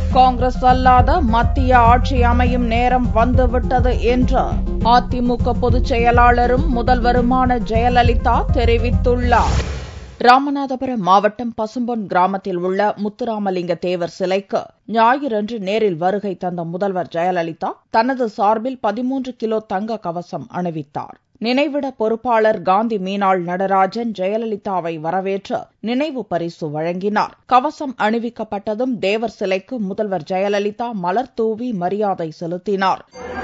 காங்கிரஸ் அல்லாத மத்திய ஆட்சி அமையும் நேரம் வந்துவிட்டது என்று அதிமுக பொதுச் செயலாளரும் முதல்வருமான ஜெயலலிதா தெரிவித்துள்ளார் ராமநாதபுரம் மாவட்டம் பசும்பொன் கிராமத்தில் உள்ள முத்துராமலிங்க தேவர் சிலைக்கு ஞாயிறன்று நேரில் வருகை தந்த முதல்வர் ஜெயலலிதா தனது சார்பில் பதிமூன்று கிலோ தங்க கவசம் அணிவித்தார் நினைவிட பொறுப்பாளர் காந்தி மீனாள் நடராஜன் ஜெயலலிதாவை வரவேற்று நினைவு பரிசு வழங்கினார் கவசம் அணிவிக்கப்பட்டதும் தேவர் சிலைக்கு முதல்வர் ஜெயலலிதா மலர் தூவி மரியாதை செலுத்தினார்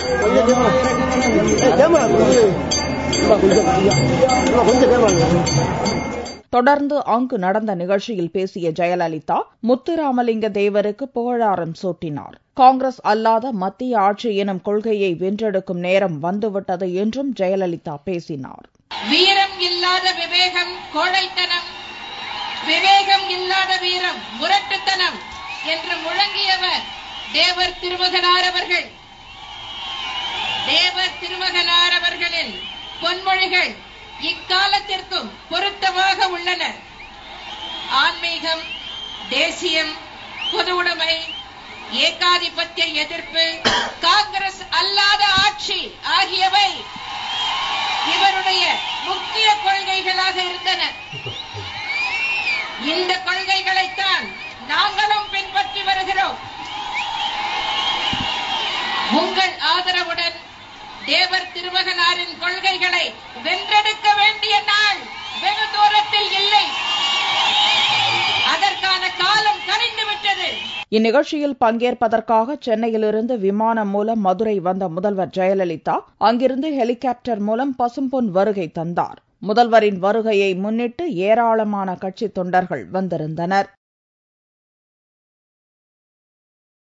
தொடர்ந்து அங்கு நடந்த நிகழ்ச்சியில் பேசிய ஜெயலலிதா முத்துராமலிங்க தேவருக்கு புகழாரம் சூட்டினார் காங்கிரஸ் அல்லாத மத்திய ஆட்சி எனும் கொள்கையை வென்றெடுக்கும் நேரம் வந்துவிட்டது என்றும் ஜெயலலிதா பேசினார் வீரம் இல்லாத விவேகம் கோழைத்தனம் விவேகம் இல்லாத வீரம் முரட்டுத்தனம் என்று முழங்கியவர் தேவர் திருமகனார் அவர்கள் தேவர் திருமகனார் அவர்களின் பொன்மொழிகள் இக்காலத்திற்கும் பொருத்தமாக உள்ளன ஆன்மீகம் தேசியம் பொது உடைமை ஏகாதிபத்திய எதிர்ப்பு காங்கிரஸ் அல்லாத ஆட்சி ஆகியவை இவருடைய முக்கிய கொள்கைகளாக இருந்தன இந்த கொள்கைகளைத்தான் நாங்களும் பின்பற்றி வருகிறோம் உங்கள் ஆதரவுடன் தேவர் திருமகனாரின் கொள்கைகளை வென்றெடுக்க வேண்டிய நாள் வெகு தூரத்தில் இல்லை அதற்கான காலம் கணிந்துவிட்டது இந்நிகழ்ச்சியில் பங்கேற்பதற்காக சென்னையிலிருந்து விமானம் மூலம் மதுரை வந்த முதல்வர் ஜெயலலிதா அங்கிருந்து ஹெலிகாப்டர் மூலம் பசும்பொன் வருகை தந்தார் முதல்வரின் வருகையை முன்னிட்டு ஏராளமான கட்சித் தொண்டர்கள் வந்திருந்தனர்